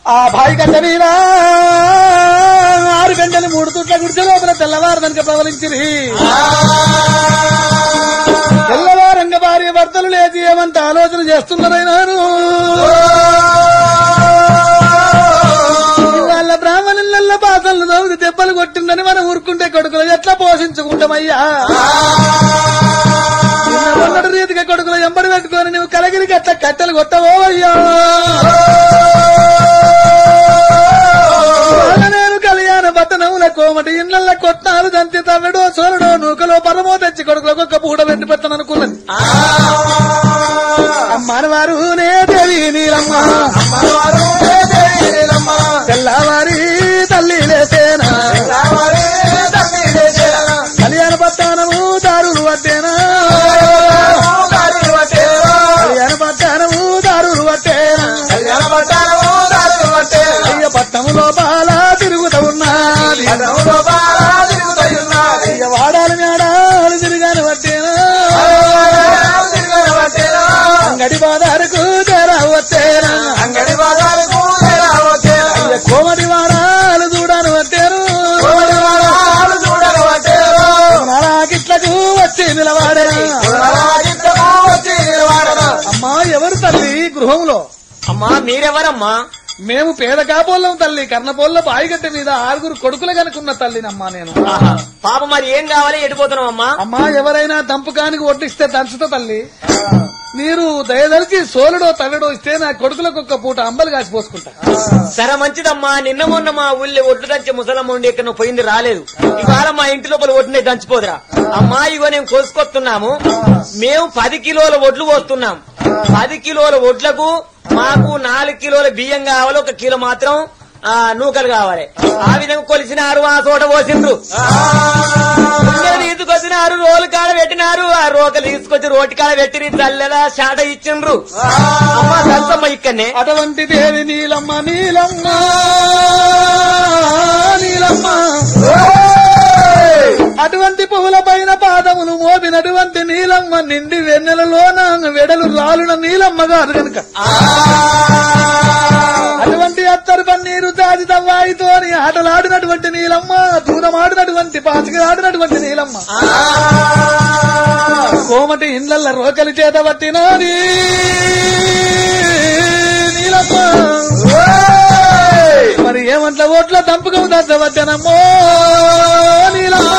ఆ బాయి గడ్డ మీద ఆరు గంటలు మూడు తుట్ల గుడిసె లోపల తెల్లవారు కనుక ప్రవలించిరి తెల్లవారంగ భార్య భర్తలు లేచి ఏమంత ఆలోచన చేస్తున్నారైనారు వాళ్ళ బ్రాహ్మణుల పాసలను దోవిది దెబ్బలు కొట్టిందని మనం ఊరుకుంటే కొడుకులు ఎట్లా పోషించుకుంటామయ్యా నిన్న మొన్నటి రీతిగా కొడుకులు ఎంబడి పెట్టుకొని నువ్వు కలగిరికి అట్లా కట్టెలు కొట్టవో అయ్యా వాళ్ళ నేను కళ్యాణ పట్టణముల కోమటి ఇళ్ళ కొట్టాలు దంతి తవ్వడో సోరడో నూకలో పరమో తెచ్చి కొడుకులకు ఒక్క పూట పెట్టి పెట్టను అనుకున్నది అమ్మనవారు నే దేవి నీలమ్మ తెల్లవారి తల్లి లేసేనా కళ్యాణ పట్టణము దారులు పట్టేనా కళ్యాణ పట్టణము దారులు పట్టేనా అయ్య పట్టము లోపాల తిరుగుతూ ఉన్నది అయ్య వాడాలి మేడాలు తిరిగాను పట్టేనా అంగడి బాదారుకు తెరా వచ్చేనా అంగడి బాజారుకు తెరావచ్చేరా. అయ్య కోమటి వాడాలు చూడాను పట్టేరు కోడి వారాలు చూడరు వచ్చేరా. నాకిట్లకు వచ్చి నిలవాడేనా పునరాజిత్తము వచ్చి నిలబడరా. అమ్మా ఎవరు తల్లి గృహంలో అమ్మా మీరెవరమ్మా మేము పేద కాపోళ్ళం తల్లి కర్ణపోళ్ళ బాయిగడ్డ మీద ఆరుగురు కొడుకులు కనుకున్న తల్లినమ్మా నేను ఆహా. పాప మరి ఏం కావాలి ఎడిపోతున్నావు అమ్మా అమ్మా ఎవరైనా దంపకానికి వడ్డిస్తే దంచుతా తల్లి మీరు దయదలిచి సోలుడో తల్లడో ఇస్తే నా కొడుకులకు ఒక్క పూట అంబలు కాసి పోసుకుంటా సరే మంచిదమ్మా నిన్న మొన్న మా ఊళ్ళో ఒడ్డు దంచే ముసలమ్మ ఉండి ఇక్కడ నువ్వు పోయింది రాలేదు ఇవాళ మా ఇంటి లోపల ఒడ్డునే దంచిపోదురా అమ్మా ఇగో నేను కోసుకొస్తున్నాము మేము పది కిలోల ఒడ్లు పోస్తున్నాం పది కిలోల ఒడ్లకు మాకు నాలుగు కిలోల బియ్యం కావాలి ఒక కిలో మాత్రం ఆ, నూకలు కావాలి ఆ విధంగా కొలిసినారు ఆ చోట పోసిండ్రు ముందర తీసుకొచ్చినారు రోలు కాడ పెట్టినారు ఆ రోకలు తీసుకొచ్చి రోటి కాడ పెట్టి తల్లెలా షాట ఇచ్చిండ్రు అమ్మ దంతమ్మ ఇక్కడనే అటువంటి దేవి నీలమ్మ నీలమ్మ నీలమ్మ అటువంటి పువ్వుల పైన పాదములు మోపినటువంటి నీలమ్మ నిండి వెన్నెలలోన వెడలు రాలున నీలమ్మ గారు కనుక అటువంటి అత్తరు పన్నీరు తాది తవ్వాయితోని ఆటలాడినటువంటి నీలమ్మ దూరమాడినటువంటి పాచికలాడినటువంటి నీలమ్మ కోమటి ఇండ్ల రోకలి చేత పట్టినది నీలమ్మ మరి ఏమంట్ల ఓట్ల దంపకం దద్దవద్దనమ్మో నీలమ్మ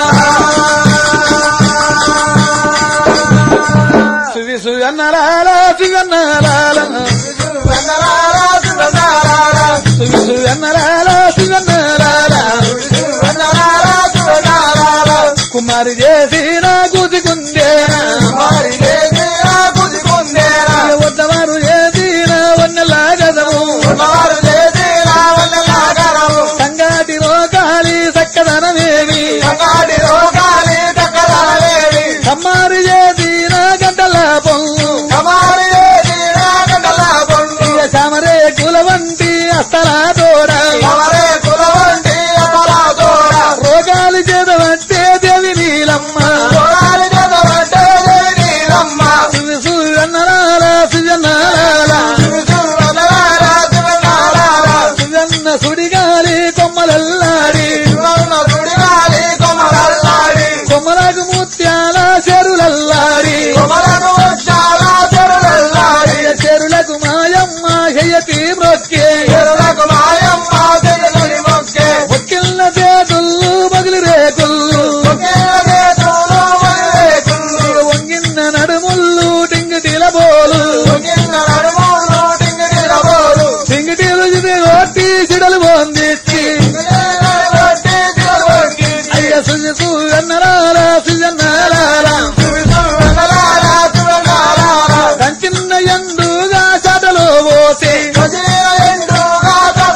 సువి సువి అన్నలాల సువి అన్నలాల వందనారా, సువందనారా. సువి సువి అన్నలాల సువి అన్నలాల వందనారా, సువందనారా. కుమారి చేసి నా కూతుకుందేనా మరి చేసినా పుచ్చుకుందేనా. వద్దవారు చేసి నా వన్నలాగదము వారు చేసినా వందనాగరము. సంగాటి రోగాలి సక్కదనమేమి సంగాటి రోగాలి చక్కదనలేవి. కమ్మారి చేసి నా గంటల పొంగు కమారి చేసినా గంటలాభం. ఇక సమరే కుల వంటి అస్తల తోడ కమరే కులవంటి అపలా తోడ. రోగాలు చేదవంటే దేవి నీలమ్మ తోడాలి చదవంటే నీలమ్మ. సుజన్నరాల సుజన్నరాల సువందనారా, సువందనారా. సుజన్న సుడిగాలి కొమ్మలల్లాడి సువర్ణ సుడిగాలి కొమరల్లాడి. కొమ్మలకు ముత్యాల చెరులల్లాడి కొమరకు చాలా చెరులల్లాడి. చెరులకు మాయమ్మ హెయ్యతి మ్రొక్కే చెరులకు మాయమ్మ చెరులని మొక్కే. ఒక్కిళ్ళ చేతులు బగిలి రేకులు ఒకేల చేతులు వదిలేకులు. వంగిన్న నడుముళ్ళు టింగిటిల బోలు ఒకిన్న నడుములు టింగిటిల బోలు. టింగిటిలు ఇది కొట్టి చిడలు పొందిచ్చి టింగిటిల కొట్టి తిరగొట్టి. అయ్య సుజి సుజన్నరాల సుజన్నరాల సువందనారా, సువందనారా. కంచిన్న ఎండుగా చటలో పోసి కొద్దిగా ఎండుగా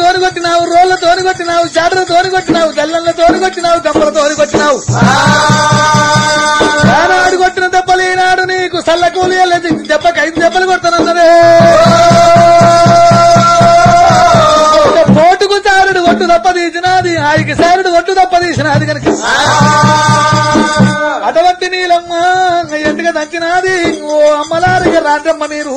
తోని కొట్టినావు రోళ్ళ తోని కొట్టినావు చాటల తోని కొట్టినావు గల్లెళ్ళ తోని కొట్టినావు గంపల తోని కొట్టినావు ఆనాడు కొట్టిన దెబ్బలు ఈనాడు నీకు సల్ల కూలి వెళ్ళేది దెబ్బకి ఐదు దెబ్బలు కొడతానన్నరే ఒక పోటుకు చారుడు ఒట్టు తప్ప తీసినది ఆయనకి సారుడు ఒట్టు తప్ప తీసినది కనుక అటువంటి నీలమ్మ ఎందుకు దంచినది ఓ అమ్మలారిగా రాజమ్మ మీరు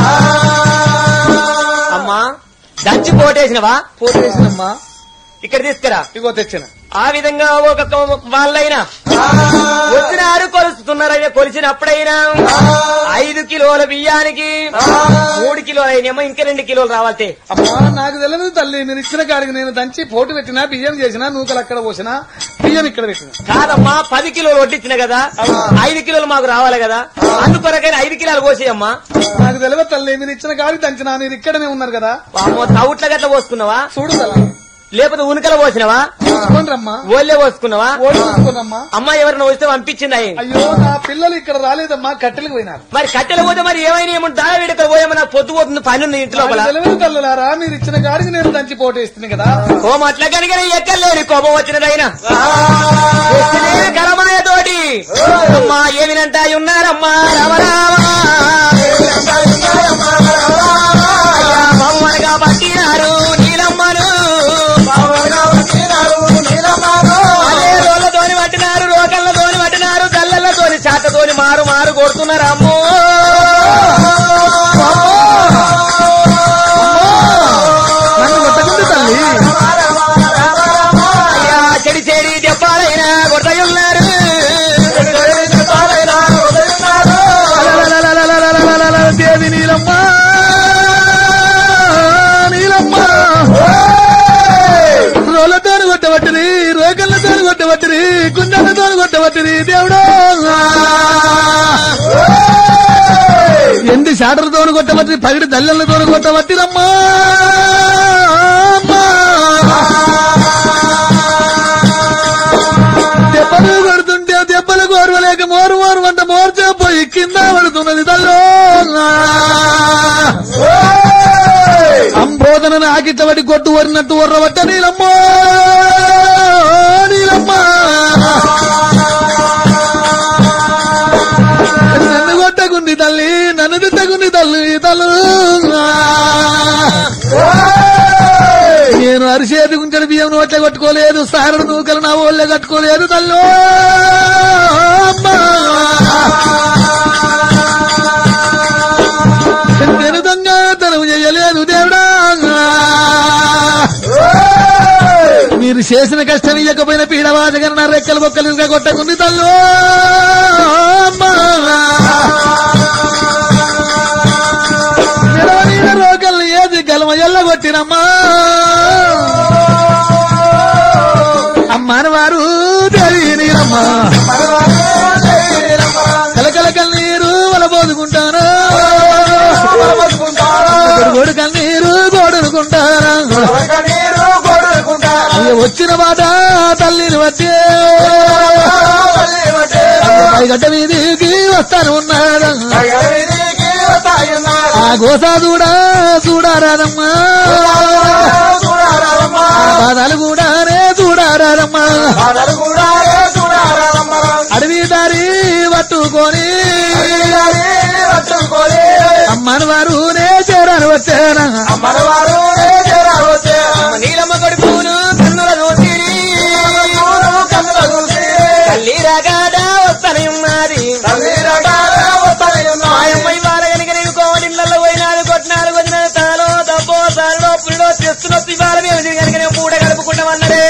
అమ్మా దంచి పోటేసినవా పోటు వేసినమ్మా ఇక్కడ తీసుకురా ఇగో తెచ్చిన ఆ విధంగా ఒక వాళ్ళైనా వచ్చినారు కొలుస్తున్నారైనా కొలిచినప్పుడైనా ఐదు కిలోల బియ్యానికి మూడు కిలోలు అయినేమో ఇంకా రెండు కిలోలు రావాlte అమ్మా నాకు తెలియదు తల్లి నేను ఇచ్చిన కాడికి నేను దంచి పోటు పెట్టినా బియ్యం చేసినా నూకలు అక్కడ పోసినా బియ్యం ఇక్కడ పెట్టిన కాదమ్మా పది కిలోలు వడ్డించిన కదా ఐదు కిలోలు మాకు రావాలి కదా అందుకొరకైనా ఐదు కిలోలు పోసేయమ్మా నాకు తెలియదు తల్లి మీరు ఇచ్చిన కాడికి దంచినా మీరు ఇక్కడనే ఉన్నారు కదా అమ్మో తవుట్ల గట్ల పోసుకున్నావా చూడు తల్లి లేకపోతే ఉనుకల పోసినవా చూసుకోండి రమ్మా ఓళ్ళే పోసుకున్నావా ఓడి చూసుకోనమ్మా అమ్మ ఎవరిని వస్తే పంపించింది అయ్యి అయ్యో నా పిల్లలు ఇక్కడ రాలేదమ్మా కట్టెలకు పోయినారు మరి కట్టెలు పోతే మరి ఏమైనా ఏమో దాడ వీడికి పోయేమో నాకు పొద్దు పోతుంది పని ఉంది ఇంటి లోపల నాకు తెలియదు తల్లులారా మీరు ఇచ్చిన కాడికి నేను దంచి పోటు ఇస్తుంది కదా కోమ అట్లా కనుక ఎక్కర్లేని కోపం వచ్చినదైనా కలమాయ తోటి అమ్మా ఏమినంట ఉన్నారమ్మా రామరామా బొమ్మలుగా పట్టినారు నీలమ్మను అదే రోళ్ళతోని పట్టినారు రోకళ్ళతోని పట్టినారు కళ్ళతోని చాటతోని మారు మారు కొడుతున్నారు అమ్మో నన్ను కొట్టకుంది తల్లి అయ్యా చెడి చెడి చెప్పాలైనా కొడతయున్నారు లలలలలలలలలలల, దేవి నీలమ్మ నీలమ్మ రోలతోని కొట్టబట్టిరి రోకళ్ళతోని కొట్టబట్టిరి కుండలతోని కొట్టబట్టిరి దేవుడా ఎండి షాటర్తోని కొట్టబట్టి పగిడి దల్లెలతోని కొట్టబట్టిరమ్మా అమ్మా. దెబ్బలు కొడుతుంటే దెబ్బలు కోరవలేక మోరు మోరు వంట మోర్చపోయి కింద పడుతున్నది తల్లో అంబోధనను ఆకిట్టబడి కొట్టు వరినట్టు వర్రబట్ట నీలమ్మో నీలమ్మ నన్ను కొట్టకుంది తల్లి నన్ను తిట్టకుంది తల్లి తల్లు నేను అరిసేది గుంచెల బియ్యం నోట్లే కట్టుకోలేదు సారడు నూకలు నా ఓళ్ళే కట్టుకోలేదు తల్లు నేను దొంగతనం చేయలేదు దేవుడా మీరు చేసిన కష్టం ఇయ్యకపోయిన పీడవాదగన నా రెక్కలు బొక్కలుగా కొట్టకుంది తల్లు నిలవనీయ రోగల్ని ఏది గలమ ఎల్లగొట్టినమ్మా అమ్మాని వారు దేవి నీరమ్మా కలకల కన్నీరు వలబోదుకుంటాను గోడు కన్నీరు గోడునుకుంటారా అయ్య వచ్చిన మాట తల్లిని వచ్చే గడ్డ మీదికి వస్తాను ఉన్నారా ఆ గోసా చూడా చూడారాదమ్మా బాధలు కూడానే చూడారాదమ్మా అడవి దారి పట్టుకొని అమ్మని వారునే చేరాను వచ్చారా నీలమ్మ కొడుకును కన్నుల నోటిరి తల్లి రాగాదా వస్తనే ఉన్నది మాయమ్మ ఇవాళ కనుక నేను కోమటిళ్ళల్లో పోయినాడు కొట్టినాడు వచ్చిన తాలో దబ్బో సారలో పుల్లో తెస్తున్నట్టు ఇవాళ మేము తిరిగి కనుక నేను పూట గడుపుకుంటామన్నదే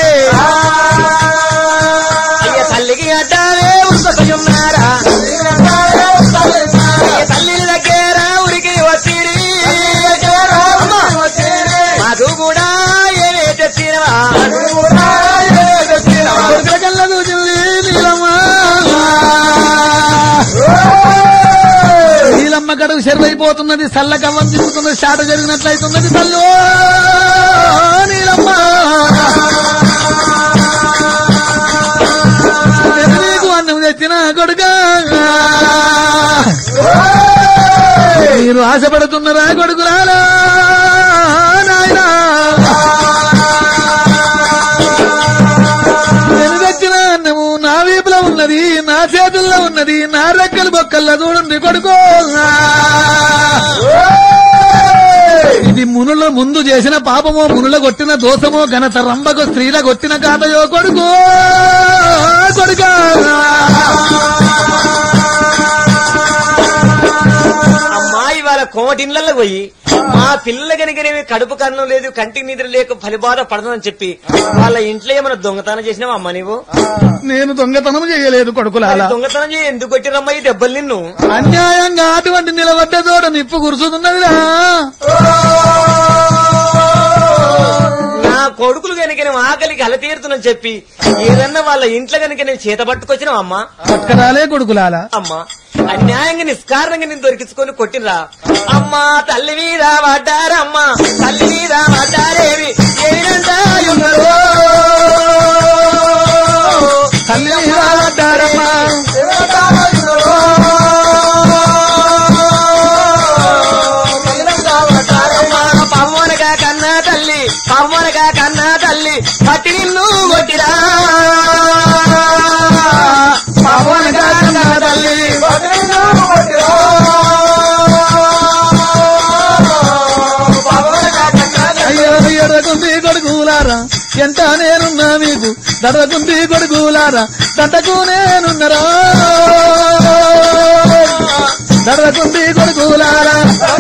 అయ్య తల్లికి అడ్డావే ఉరుకొస్తున్నారా అయ్య తల్లిని దగ్గర ఉరికి వచ్చిరి మాకు కూడా ఏమే తెచ్చినవా కొడుకుల కళ్ళ దూచింది నీలమ్మ నీలమ్మ గడువు చెరువైపోతున్నది సల్ల కవ్వం తిరుగుతున్నది షాట జరిగినట్లయితున్నది తల్లు నీలమ్మ నేను నీకు అన్నం తెచ్చిన కొడుక మీరు ఆశపడుతున్నారా కొడుకురాలా నాయనా నా రెక్కలు బొక్కల్లా చూడండి కొడుకో ఇది మునుల ముందు చేసిన పాపమో మునుల కొట్టిన దోషమో ఘనత రంభకు స్త్రీల కొట్టిన కాతయో కొడుకు కొడుకా అమ్మాయి వాళ్ళ కోమటిన్లలో పోయి మా పిల్లల కనుకనేమి కడుపు కన్నం లేదు కంటికి నిద్ర లేక ఫలిబాధ పడదని చెప్పి వాళ్ళ ఇంట్లో ఏమైనా దొంగతనం చేసినావా అమ్మ నీవు నేను దొంగతనం చేయలేదు కొడుకులాల మరి దొంగతనం చేయి ఎందుకు కొట్టిరమ్మా ఈ దెబ్బలు నిన్ను అన్యాయంగా అటువంటి నిలబడ్డ చోట నిప్పు కురుసుతున్నదిరా నా కొడుకులు కనుక నేను ఆకలికి అల తీరుతున్నని చెప్పి ఏదన్నా వాళ్ళ ఇంట్లో కనుక నేను చేత పట్టుకొచ్చినావు అమ్మా పట్టుకరాలే కొడుకులాల అమ్మా అన్యాయంగా నిస్కారణంగా నేను దొరికించుకొని కొట్టినరా అమ్మా తల్లి మీద పడ్డారమ్మా తల్లి మీద పడ్డారేవి ఏమిటంటాయున్నారు? తల్లి పడ్డారమ్మా అమ్మా, పవ్వనగా కన్నా తల్లి పవ్వనగా కన్నా తల్లి పట్టి నిన్ను కొట్టిరా పవ్వనగా కన్నా తల్లి అయ్యో ఎర్రకుంది కొడుకులారా ఎంత నేనున్నా మీకు దడకుంది కొడుకులారా దండకు నేనున్నరా దడకుంది కొడుకులారా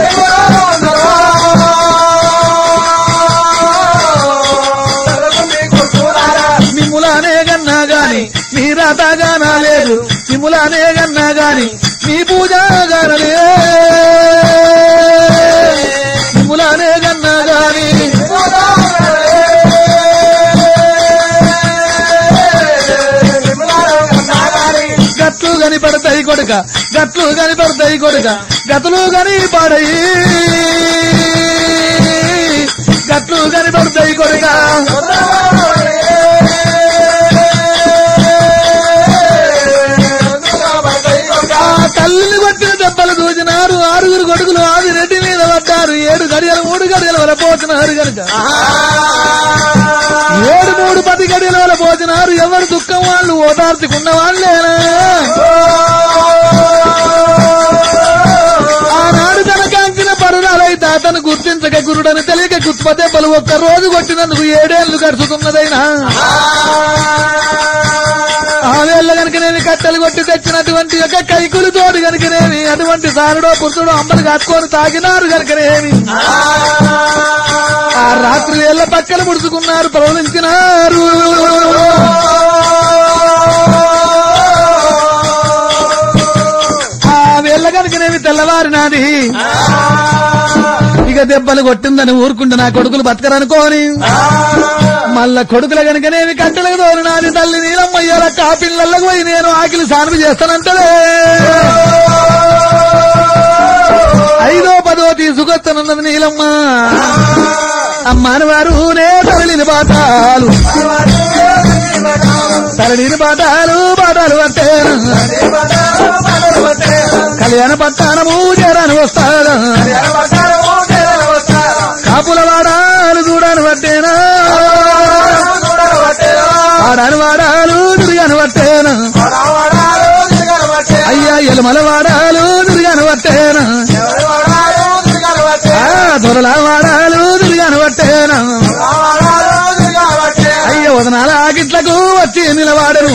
మిమ్ములానే గన్నా గాని మీ రాత గానా లేదు మిమ్ములానే గన్నా గాని మీ పూజ గానలే మిమ్ములానే గన్నా గాని గట్లు కనిపడతాయి కొడుక గట్లు కనిపడతాయి కొడుక గతులు కనిపడయి గట్లు కనిపడతాయి కొడుక ఆ తల్లిని కొట్టిన దెబ్బలు దూచినారు ఆరుగురు కొడుకులు ఆది రెడ్డి మీద పడ్డారు ఏడు గడియలు మూడు గడియల వల్ల పోతున్నారు కనుక ఏడు మూడు పది గడియల వల్ల పోతున్నారు ఎవరు దుఃఖం వాళ్ళు ఓదార్చుకున్న వాళ్ళేనా ఆనాడు తన కాంచిన పరుణాలైతే అతను గుర్తించక గురుడని తెలియక గుత్ప దెబ్బలు ఒక్క రోజు కొట్టినందుకు ఏడేళ్లు గడుచుకున్నదైనా ఆవేళ్ళ కనుకనేమి కట్టెలు కొట్టి తెచ్చినటువంటి యొక్క కైకులు తోడు కనుకనేమి అటువంటి సారుడో పురుషుడో అమ్మలు కట్టుకొని తాగినారు కనుకనేమి ఆ రాత్రి వేళ్ళ పక్కన ముడుచుకున్నారు ప్రవహించినారు ఆ వేళ్ళ కనుకనేమి తెల్లవారినాది ఇక దెబ్బలు కొట్టిందని ఊరుకుంటే నా కొడుకులు బతకరనుకోని మళ్ళా కొడుకుల గనుకనేమి కట్టెలకు తోలినాది తల్లి నీలమ్మయ్యాల కాపిళ్ళకు పోయి నేను ఆకిలి సానుపు చేస్తానంటదే ఐదో పదో తీసుకొస్తానన్నది నీలమ్మ అమ్మాని వారు నే తరలిని పాఠాలు తరలిని పాఠాలు పాఠాలు పట్టాను కళ్యాణ పట్టానము చేరాను వస్తాడు కాపుల వాడాలు చూడాను పట్టేనా వాడాను వాడాలు తిరిగాను పట్టేనా అయ్యా ఎలుమల వాడాలు తిరిగాను పట్టేనా ఆ, దొరల వాడాలు తిరిగాను పట్టేనా అయ్య వదనాల ఆగిట్లకు వచ్చి నిలవాడను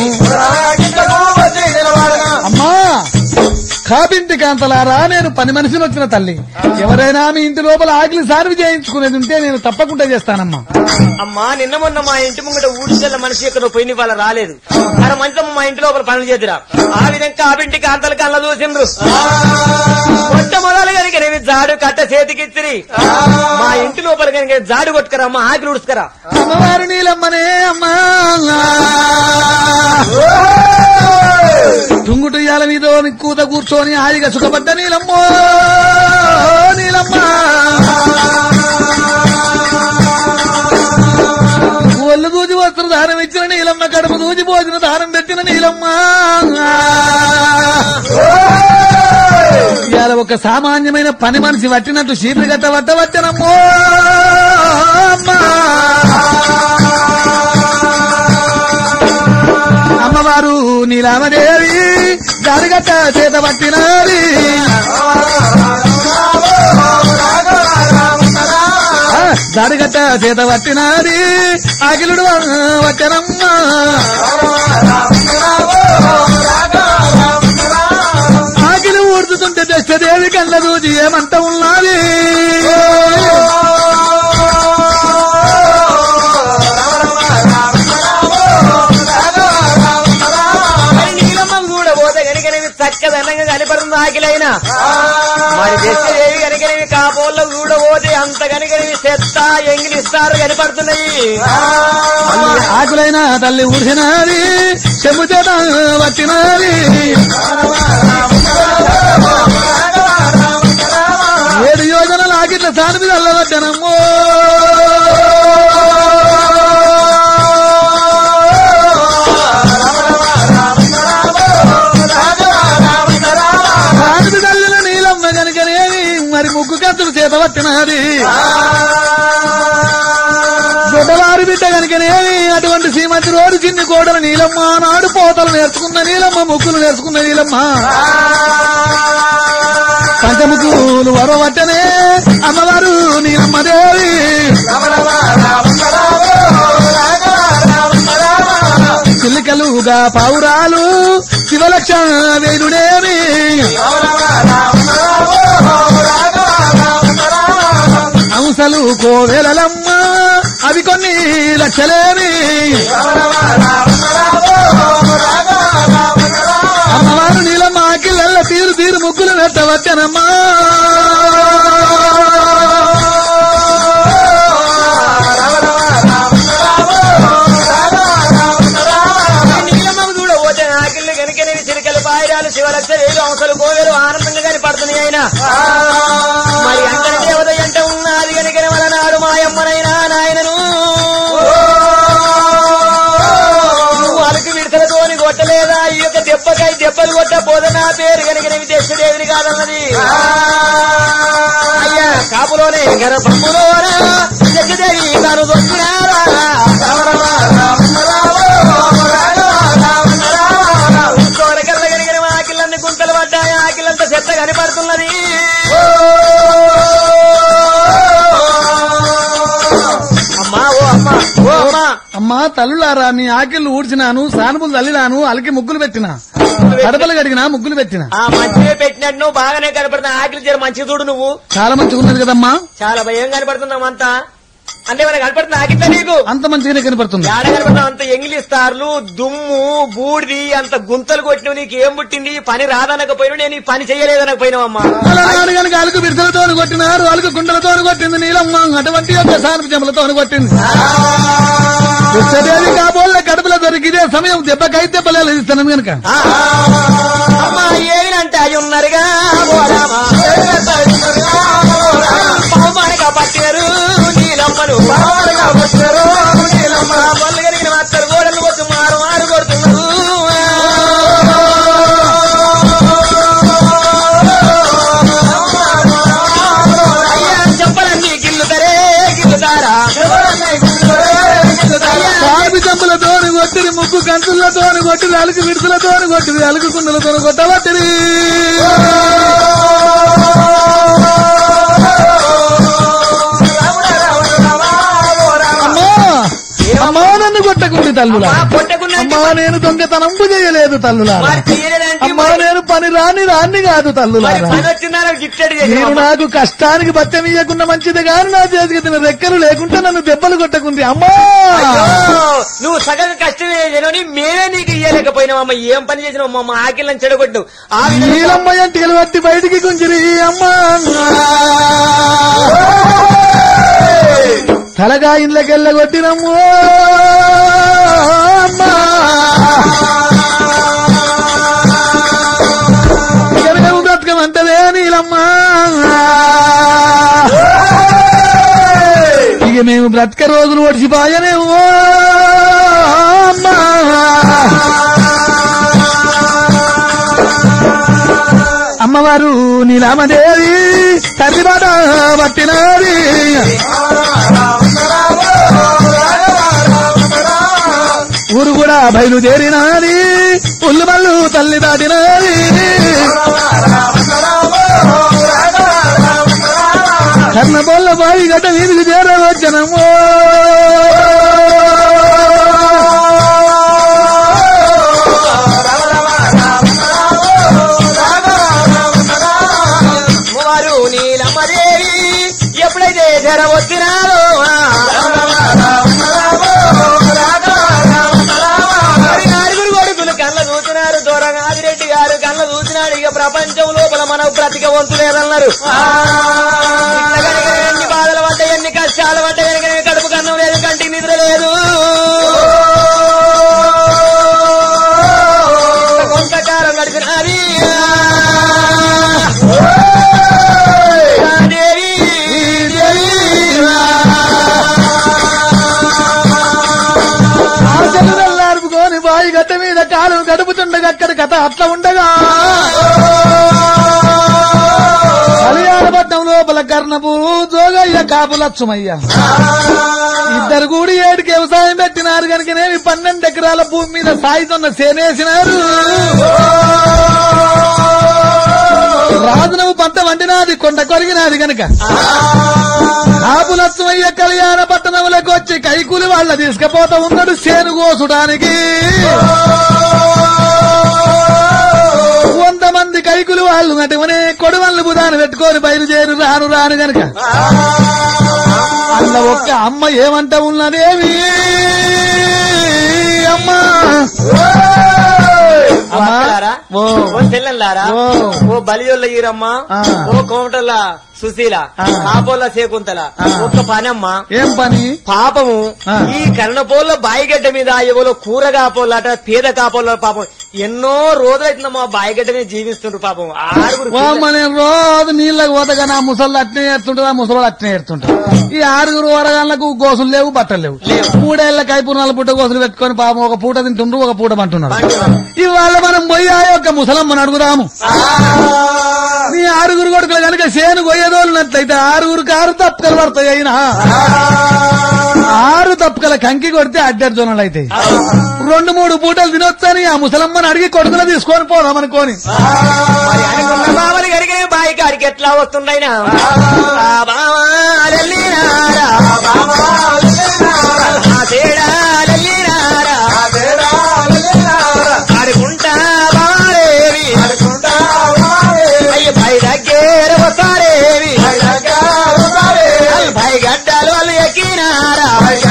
అమ్మా కాబింటి కాంతలారా నేను పని మనిషిని వచ్చిన తల్లి ఎవరైనా మీ ఇంటి లోపల ఆకలి సార్వి చేయించుకునేది ఉంటే నేను తప్పకుండా చేస్తానమ్మా అమ్మా నిన్న మొన్న మా ఇంటి ముంగట ఊడిచెల్ల మనిషి ఎక్కడ పోయిన వాళ్ళ రాలేదు అర మంచం మా ఇంటి లోపల పనులు చేద్దురా ఆ విధంగా ఆ బింటికి అంతలు కళ్ళ చూసిండ్రు కొట్ట మొదలు కనుక నేను జాడు కట్ట చేతికిచ్చిరి మా ఇంటి లోపల కనుక జాడు కొట్టుకరా అమ్మ ఆకలి ఉడుచుకరా అమ్మవారు నీలమ్మనే అమ్మా తుంగుటుయ్యాల మీద కూత కూర్చొని హాయిగా సుఖపడ్డ నీలమ్మో నీలమ్మ ఒళ్ళు దూచి వస్త్ర దానం ఇచ్చిన నీలమ్మ కడుపు దూచి భోజన దానం పెట్టిన నీలమ్మ ఇవాళ ఒక సామాన్యమైన పని మనిషి పట్టినట్టు శీతలు గట్ట వట్ట పట్టనమ్మో అమ్మా అమ్మవారు నీలామదేవి గారి దారిగట్ట చేత పట్టినది ఆ, దారిగట్ట చేత పట్టినది అఖిలుడు వచ్చనమ్మా ఆకిలి ఊడుతుంటే దశదేవి కళ్ళ దూచి ఏమంట ఉన్నది మరి నీలమ్మ కూడా పోతే కనుకనేవి చక్కదనంగా కనపడుతుంది ఆకిలైనా మరి దశదేవి కనుకనేవి కాపోల్లో కూడా పోతే అంత కనుకనేవి చెత్త ఎంగిలిస్తారు కనపడుతున్నాయి ఆకులైన తల్లి ఊడిసినది చెంబు చేత పట్టినది ఏడు యోజనలు ఆకిట్ల సాని మీద అల్లవద్దనమ్మో సాని తల్లిన నీలమ్మ కనుకనేవి మరి ముగ్గు కత్తులు చేత పట్టినది దొడ్డవారి బిడ్డ కనుకనేమి అటువంటి శ్రీమతి రోడ్డు చిన్ని కోడలు నీలమ్మ నాడు పోతలు నేర్చుకున్న నీలమ్మ ముక్కులు నేర్చుకున్న నీలమ్మ పంచముఖులు వరవట్టనే అమ్మవారు నీలమ్మ దేవి చిల్లికలుగా పావురాలు శివలక్ష వేదుడేమి అంశలు కోవెలలమ్మ అవి కొన్ని లక్షలేమి అమ్మవారు నీలమ్మ ఆకిళ్ళ తీరు తీరు ముగ్గులు పెట్టవచ్చనమ్మా నీలమ్మ కూడా పోతే ఆకిళ్ళు కనుకనేవి చిరికలు పాయరాలు శివలక్ష ఏడు అంశాలు కోవేలు ఆనందంగా కనపడుతున్నాయి ఆయన మరి అంతటి దేవత ఎంట ఉన్నది కనుకనే వల నాడు మాయమ్మనైనా నాయనను నువ్వు అరకు విడతలతోని కొట్టలేదా ఈ యొక్క దెబ్బకై దెబ్బలు కొట్ట పోద నా పేరు కనుకనేవి దేశదేవిని కాదన్నది అయ్యా కాపులోనే గర్భములోనా జగదేవి తాను దొరికినారా కోరకల్ల కనుక ఆకిళ్ళన్ని గుంతలు పడ్డాయి ఆకిలంతా చెత్త కనపడుతున్నది అమ్మా ఓ అమ్మా ఓ అమ్మా అమ్మా తల్లులారా నీ ఆకిళ్ళు ఊడ్చినాను సానుపులు తల్లినాను అలికి ముగ్గులు పెట్టిన కడపలు కడిగినా ముగ్గులు పెట్టిన ఆ మంచిగా పెట్టినట్టు నువ్వు బాగానే కనపడుతున్నా ఆకిలి జర మంచి చూడు నువ్వు చాలా మంచిగా ఉన్నది కదమ్మా చాలా భయం కనపడుతున్నావు అంతా అంటే మనకు కనపడుతుంది ఆకిట్లా నీకు అంత మంచిగానే కనపడుతుంది ఏడ కనపడుతున్నావు అంత ఎంగిలిస్తార్లు దుమ్ము బూడిది అంత గుంతలు కొట్టినవు నీకు ఏం పుట్టింది పని రాదనకపోయినా నేను ఈ పని చేయలేదనకపోయినావమ్మా అలనాడు కనుక అలుకు బిడ్డలతో కొట్టినారు అలుకు గుండెలతో కొట్టింది నీలమ్మ అటువంటి యొక్క సానుపు చెంపలతో కొట్టింది ఉచ్చదేవి కాబోళ్ళ కడుపులో దొరికి ఇదే సమయం దెబ్బకై దెబ్బలేదు ఇస్తాను కనుక ఆ, అమ్మా ఏనంటే అయి ఉన్నారుగా ఓరామా. బహుమానిగా పట్టారు నీలమ్మను బహుమానిగా పట్టారు నీలమ్మ పళ్ళు కలిగిన మాత్రం గోడలు కొట్టు మారు మారు కొడుతున్నారు అయ్యా చెప్పలన్నీ గిల్లుతారే గిల్లుతారా అయ్యా సానుపు చెంపలతో కొట్టిరి ముగ్గు కంచులతో కొట్టిరి అలుకు విడుదలతో కొట్టిరి అలుకు కుండలతో కొట్టబట్టిరి అమ్మా అమ్మా నన్ను కొట్టకుండి తల్లులా అమ్మా, కొట్టకున్నట్టు అమ్మా నేను దొంగతనంపు చేయలేదు తల్లులా మరి తీయడానికి అమ్మా నేను పని రాని రాని కాదు మరి తల్లులారా పని వచ్చిందా గిట్టడి నేను నాకు కష్టానికి బత్తెం ఇయ్యకుండా మంచిది కాదు నా చేతికి తిన రెక్కలు లేకుంటే నన్ను దెబ్బలు కొట్టకుంది అమ్మా నువ్వు సగం కష్టం చేసినని మేమే నీకు ఇయ్యలేకపోయినావమ్మ ఏం పని చేసినావు మా ఆకిళ్ళని చెడగొట్టు ఆ విధంగా నీలమ్మయ్య టీలు పట్టి బయటికి గుంజిరి అమ్మా తలగా ఇండ్లకెళ్ళ కొట్టినమ్మో అమ్మా జరగవు బ్రతకమంటదే నీలమ్మ ఇక మేము బ్రతక రోజులు ఒడిచిపోయనేమో అమ్మా అమ్మవారు నీలామదేవి తల్లి బాట పట్టినది ఊరు కూడా బయలుదేరినాది ఉల్లు మల్లు తల్లి దాటినాది కన్న బొల్ల బాయి గడ్డ వీధికి చేరవచ్చనమ్మో వారు నీలమ్మదేవి ఎప్పుడైతే జర వచ్చినారో మరి ఆరుగురు కొడుకులు కళ్ళ చూసినారు దూరం ఆదిరెడ్డి గారు కళ్ళ చూసినాడు ఇక ప్రపంచం లోపల మనం బ్రతిక వంతులేదన్నారు ఇట్లా కనుక ఎన్ని బాధలు పడ్డాయి ఎన్ని కష్టాలు పడ్డాయి కనుక కడుపు కన్నం లేదు కంటికి నిద్ర లేదు కొంతకాలం గడిపినది దేవి దేవి ఆశలు వెళ్ళారుకొని బాయి గడ్డ మీద కాలు గడుపుతుండగా అక్కడ కథ అట్లా ఉండగా కళ్యాణపట్నం లోపల కర్ణపు జోగయ్య కాపు లక్ష్మయ్య ఇద్దరు కూడి ఏడుకి వ్యవసాయం పెట్టినారు కనుకనేవి పన్నెండు ఎకరాల భూమి మీద సాయితున్న సేనేసినారు రాజునవు పంట వండినాది కొండ కొరిగినాది గనక కాపు లక్ష్మయ్య కళ్యాణ పట్టణములకు వచ్చి కైకూలి వాళ్ళ తీసుకుపోతా ఉన్నాడు సేను కోసుడానికి వంద మంది కైకులు వాళ్ళు నటువనే కొడవళ్ళు బుధాన్ని పెట్టుకొని బయలుదేరు రాను రాను గనక అల్ల ఒక్క అమ్మ ఏమంట ఉన్నదేమి అమ్మా అమ్మా అక్కలారా? ఓ ఓ చెల్లెల్లారా ఓ. ఓ బలియొల్ల ఈరమ్మ ఆ. ఓ కోమటల్ల సుశీల ఆ. కాపోల శేకుంతల ఆ. ఒక్క పనమ్మ ఏం పని పాపము ఆ. ఈ కర్ణపోళ్ళ బాయిగడ్డ మీద ఎవరో కూర కాపోళ్ళట పేద కాపోళ్ళ పాపం ఎన్నో రోజులైతుందమ్మా బాయిగడ్డ మీద జీవిస్తుండ్రు పాపం ఆరుగురు పిల్ల- వామ్మ నేను రోజు నీళ్ళకి పోతగా నా ముసళ్ళు అట్నే ఏడుతుంటది ఆ ముసలు అట్నే ఏడుతుంటారు ఈ ఆరుగురు వరగాళ్ళకు గోసులు లేవు బట్టలు లేవు మూడేళ్ల కైపు నాలుగు పూట గోసులు పెట్టుకొని పాపం ఒక పూట తింటుండ్రు ఒక పూట అంటున్నారు ఇవాళ మనం పోయి ఆ యొక్క ముసలమ్మని అడుగుదాము నీ ఆరుగురు కొడుకులు కనుక సేను కొయ్యదోలినట్లయితే ఆరుగురు కారు తప్పకలు పడతాయి అయినా ఆరు తప్పకల కంకి కొడితే అడ్డర్ జొన్నలు అయితే రెండు మూడు పూటలు తినొచ్చని ఆ ముసలమ్మని అడిగి కొడుకులు తీసుకొని పోదాం అనుకోని మరి అనుకున్న బావలు గడిగిన బాయి కాడికి ఎట్లా వస్తుండైనా ఆ బావాలెల్లినారా, ఆ తేడాలెల్లినారా, ఆడుకుంటా బావాలేవి, అయ్య భయ దగ్గర వస్తారేవి వాళ్ళు భయ గడ్డలు వాళ్ళు ఎక్కినారా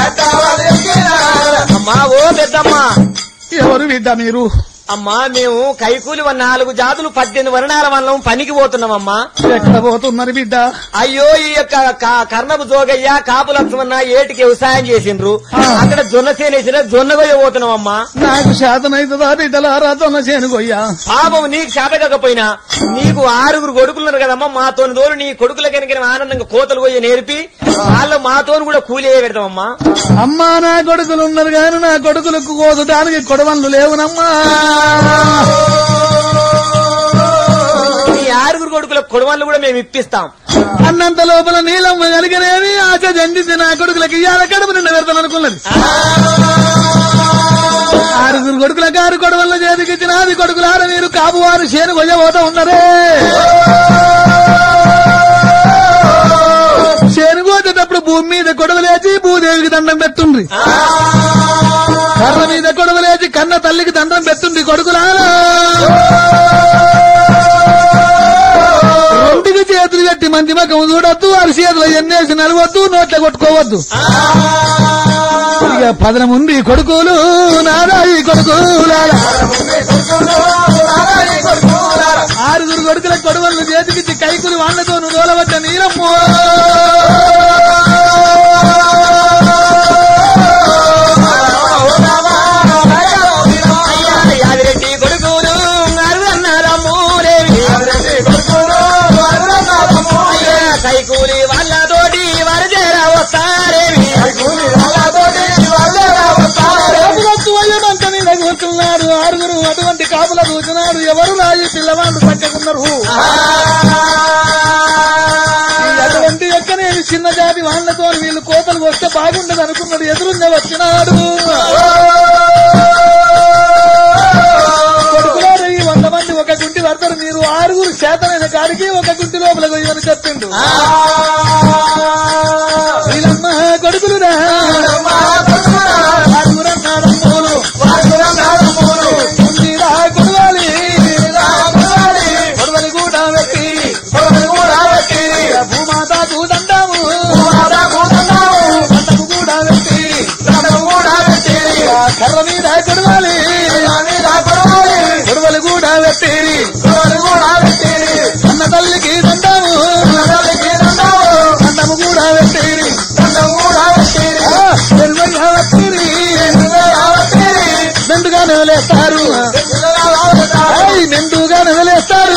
అమ్మా ఓ పెద్దమ్మా ఎవరు బిడ్డ మీరు అమ్మా మేము కైకూలి వన్ నాలుగు జాతులు పద్దెనిమిది వర్ణాల వల్ల పనికి పోతున్నామమ్మా ఎక్కడ పోతున్నారు బిడ్డ అయ్యో ఈ యొక్క క- కర్ణపు జోగయ్య కాపు లక్ష్మణ ఏటికి వ్యవసాయం చేసిండ్రు అక్కడ జొన్న చేనేసిన జొన్న గొయ్య పోతున్నామమ్మా నాకు శాతం అవుతుందా బిడ్డలారా తొన్న చేను కొయ్యా పాపం నీకు శాతకపోయినా నీకు ఆరుగురు కొడుకులున్నారు కదమ్మా మాతోని తోడు నీ కొడుకుల కనుక ఆనందంగా కోతలు పోయి నేర్పి వాళ్ళు మాతోని కూడా కూలి వేయ పెడతామమ్మా అమ్మా నా కొడుకులు ఉన్నారు కానీ నా కొడుకులకు కోసడానికి కొడవన్లు లేవునమ్మా ఈ ఆరుగురు కొడుకుల కొడవళ్ళు కూడా మేము ఇప్పిస్తాం అన్నంత లోపల నీలమ్మ కలిగినేవి ఆశ జండితే నా కొడుకులకి ఇవాళ కడుపు నిండా పెడతాను అనుకున్నది ఆరుగురు కొడుకులకు ఆరు కొడవల్ల చేతికిచ్చిన ఆది కొడుకులార మీరు కాపువారు చేను కొయ్యబోతా ఉన్నారే చేను కోసేటప్పుడు భూమి మీద కొడవలేచి భూదేవికి దండం పెట్టుండ్రి కర్ర మీద కొడవలేచి కన్న తల్లికి దండం పెట్టుండి కొడుకులారా రెండుకి చేతులు కట్టి మంది మకం చూడొద్దు వారి చేతులు ఎన్నేసి నలవద్దు నోట్ల కొట్టుకోవద్దు ఇక పదన ఉంది కొడుకులు నాదా ఈ కొడుకులారా ఆరుగురు కొడుకుల కొడువలను చేతికిచ్చి కైకులు వాళ్ళతో నోలవద్ద నీరమ్మ అయ్యా యాదిరెడ్డి కొడుకులు అరువన్నారమ్మూరేవి అయ్యా కైకూలి వాళ్ళతోటి వరజేర వస్తారేవి వయ్యడంత మీద కూర్చున్నారు ఆరుగురు అటువంటి కాపుల కూర్చున్నారు ఎవరు రాయి పిల్లవాళ్ళు పక్కకున్నారు ఈ అటువంటి ఎక్కనేవి చిన్న జాతి వాళ్ళతో వీళ్ళు కోతలు వస్తే బాగుండదు అనుకున్నాడు ఎదురుంగా వచ్చినాడు ఆరుగురు శాతమైన కాడికి ఒక గుంటి లోపల కొయ్యమని చెప్పిండు వీళ్ళమ్మ కొడుకులురా ఆరుగురన్నారమ్మోలు ఉందిరా కొడవాలి కొడవలి కూడా పెట్టి భూమాతకు దండాము దండము కూడా పెట్టి కర్ర మీద కొడవాలి కొడవలి కూడా పెట్టి అన్న తల్లికి దండాము దండము కూడా పెట్టి మెండుగా నెవలేస్తారు ఏయ్, మెండుగా నెవలేస్తారు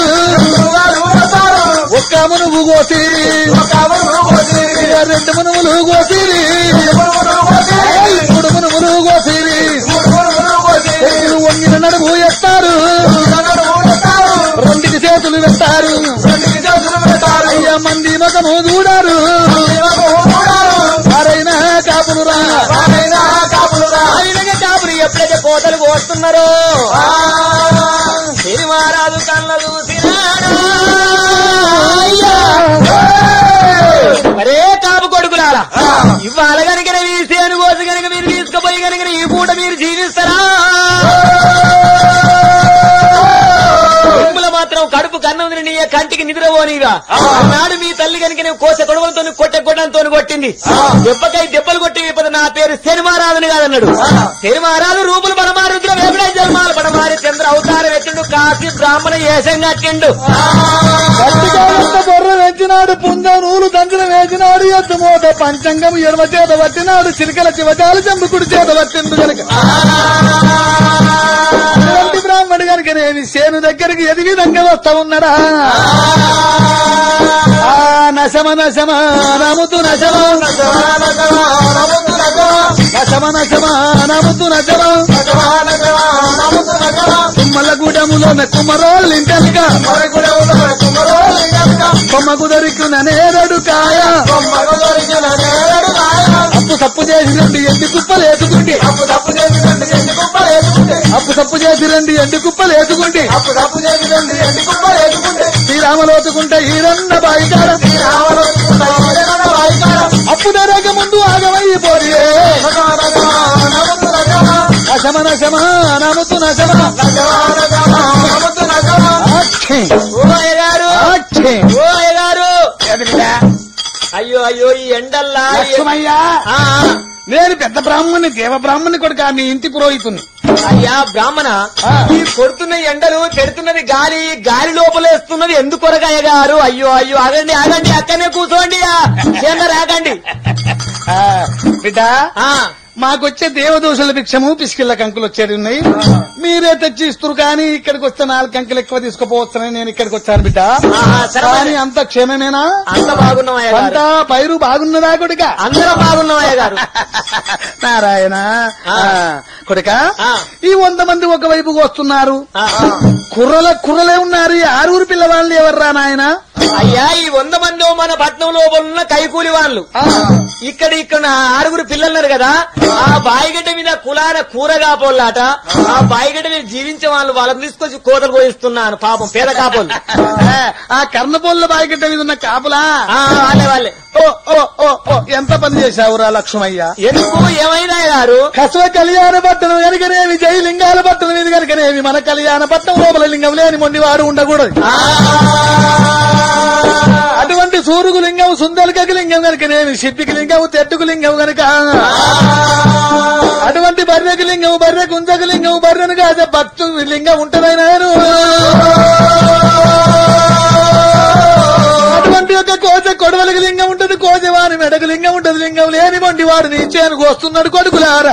ఒక్క మునుగు కోసిరి ఇక రెండు మునుగులు కోసిరి ఏయ్, మూడు మునుగులు కోసిరి చేతులు వంగిన నడుము ఎత్తారు రెండికి చేతులు పెట్టారు అయ్యా మంది మగము చూడారు వారైనా కాపులు రా ఆయనగా కాపురి ఎప్పుడైతే కోతలు కోస్తున్నారో సినిమారాజు కళ్ళ చూసినాడు మరే కాపు కొడుకులారా ఇవాళ కనుక ఈ సేను కోసి కనుక మీరు తీసుకుపోయి కనుక ఈ పూట మీరు జీవిస్తారా మిమ్మల్ని మాత్రం కడుపు కన్నం నీ కంటికి నిద్రపోనిగా నాడు మీ తల్లి కనుక నేను కోస కొడవలతో కొట్టే కొట్టంతో కొట్టింది దెబ్బకై దెబ్బలు కొట్టి ఇప్పుడు నా పేరు శనిమారాధుని కాదన్నాడు శనిమారాధు రూపులు పడమారుద్ర వేపడే జన్మాలు పడమారి చంద్ర అవతారం ఎత్తుండు కాశీ బ్రాహ్మణ ఏషం కట్టిండు గట్టిగా బొర్ర వేసినాడు పుంజ నూలు దంచిన వేసినాడు ఎత్తు మూట పంచంగం ఎడమ చేత పట్టినాడు చిలకల చివచాలు చంపుకుడి చేత పట్టిండు కనుక ఇలాంటి బ్రాహ్మణుడు కనుక నేను సేను దగ్గరికి ఎది విధంగా వస్తా ఉన్నాడా ఆ నశమ నశమ నముతు నశమ నశమ నశమ నముతు నశమ తుమ్మల గుడములో కుమరోళ్ళు ఇంటెనక కొమ్మకు దొరికిన నేరడు కాయ అప్పు తప్పు చేసి రండి ఎండి కుప్పలు వేసుకుంటే అప్పు తప్పు చేసి రండి ఎండి కుప్పలు వేసుకుంటే శ్రీరామలోతుకుంటే ఈరన్న బాయికాడ అప్పు ధరక ముందు ఆగమైపోయి నశమ నశమ నముతు నశమ ఆక్షే, ఓ అయ్యగారు ఆక్షే. ఓ అయ్యగారు అయ్యో అయ్యో ఈ ఎండల్లా ఈ- లక్ష్మయ్యా ఆ, నేను పెద్ద బ్రాహ్మణ్ణి దేవ బ్రాహ్మణ్ణి కొడుక మీ ఇంటి పురోహితుని అయ్యా బ్రాహ్మణ ఆ. ఈ కొడుతున్న ఎండలు పెడుతున్నది గాలి ఈ గాలి లోపలేస్తున్నది ఎందుకొరగా అయ్యగారు అయ్యో అయ్యో ఆగండి ఆగండి అక్కడనే కూర్చోండి చేందరు ఆగండి ఆ, బిడ్డ ఆ, మాకొచ్చే దేవదోషుల భిక్షము పిసికిళ్ళ కంకులు వచ్చేది ఉన్నాయి మీరే తెచ్చి ఇస్తురు కానీ ఇక్కడికి వస్తే నాలుగు కంకులు ఎక్కువ తీసుకుపోవచ్చని నేను ఇక్కడికి వచ్చాను బిడ్డ ఆహా, సరే కానీ అంత క్షేమమేనా అంత బాగున్నాం పంట అయ్యగారు పైరు బాగున్నదా కొడుక అందరం బాగున్నాం అయ్యగారు నారాయణ ఆ. ఆ, కొడుక ఆ. ఈ వంద మంది ఒకవైపుకు వస్తున్నారు ఆ, కుర్రల కుర్రలే ఉన్నారు ఈ ఆరుగురు పిల్లవాళ్ళు ఎవర్రా నాయన అయ్యా ఈ వంద మంది మన పట్నం లోపల ఉన్న కైకూలి వాళ్ళు ఇక్కడ ఇక్కడ నా ఆరుగురు పిల్లలున్నారు కదా ఆ బాయిగడ్డ మీద కులాన కూరగా పోలాట ఆ బాయిగడ్డ మీద జీవించే వాళ్ళు వాళ్ళని తీసుకొచ్చి కోతలు పోయిస్తున్నాను పాపం పేద కాపోలు ఆ కర్ణపోళ్ళ బాయిగడ్డ మీద ఉన్న కాపులా ఆ, వాళ్ళే వాళ్ళే ఓ ఓ ఓ ఓ ఎంత పని చేశావురా లక్ష్మయ్య ఎందుకు ఏమైనా గారు కసవ కళ్యాణ పట్టణం కనుకనేమి జై లింగాల పట్టణం ఇది కనుకనేమి మన కళ్యాణ పట్టణం లోపల లింగం లేని మొండి వారు ఉండకూడదు అటువంటి సూరుగు లింగం సుందరకకి లింగం కనుకనేమి సిప్పికి లింగం తెట్టుకు లింగం కనుక అటువంటి బర్రెకి లింగం బర్రె కుంజకు లింగం బర్రెను కాదే భక్తు లింగం ఉంటదైనాను అటువంటి ఒక కోచ కొడవలకి లింగం ఉంటది కోచవాని మెడకు లింగం ఉంటది లింగం లేని మొండి వాడు నీ చేనుకు వస్తున్నాడు కొడుకులారా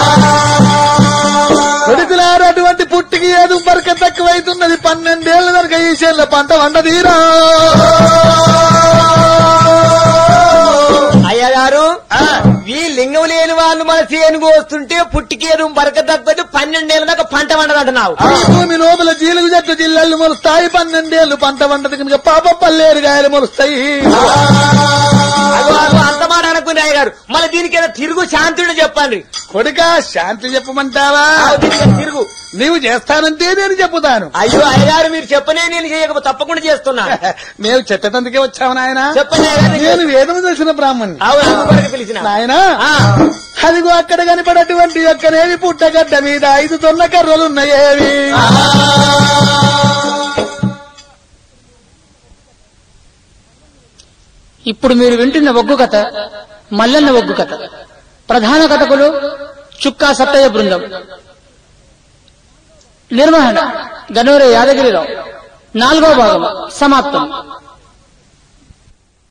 కొడుకులారా అటువంటి పుట్టికి ఏదో బరక తక్కువైతున్నది పన్నెండేళ్ల వరకు ఈ చేనుల పంట వండదీరా అయ్యగారు ఈ లింగం లేని వాళ్ళు మన చేనుకు వస్తుంటే పుట్టికేదు బరక తగ్గదు పన్నెండేళ్ళ దాకా పంట వండదంటున్నావు ఈ భూమి లోపల జీలుగు చెట్టు జిల్లలు మొలుస్తాయి పన్నెండేళ్లు పంట వండదు కనుక పాప పల్లేరు గాయలు మొలుస్తాయి అగో, అగో, అంత మాట అనుకుని అయ్యగారు అన్నారు మళ్ళీ దీనికి ఏదో తిరుగు శాంతుడు చెప్పండి కొడుక శాంతి చెప్పమంటావా దీనికి ఏదో తిరుగు నీవు చేస్తానంటే నేను చెప్పుతాను అయ్యో అయ్యగారు మీరు చెప్పనే నేను చేయకపోతే తప్పకుండా చేస్తున్నా మేము చెత్తటందుకే వచ్చాము నాయన చెప్పండి అయ్యగారు నేను వేదము తెలిసిన బ్రాహ్మణ్ణి అవును అందుకొరకు పిలిచిన నాయన ఆ, అదిగో అక్కడ కనపడటువంటి యొక్కనేవి పుట్టగడ్డ మీద ఐదు తొన్న కర్రలున్నాయేవి ఇప్పుడు మీరు వింటున్న ఒగ్గు కథ మల్లన్న ఒగ్గు కథ ప్రధాన కథకులు చుక్కా సత్తయ్య బృందం నిర్వహణ గనూరే యాదగిరిరావు నాలుగో భాగం సమాప్తం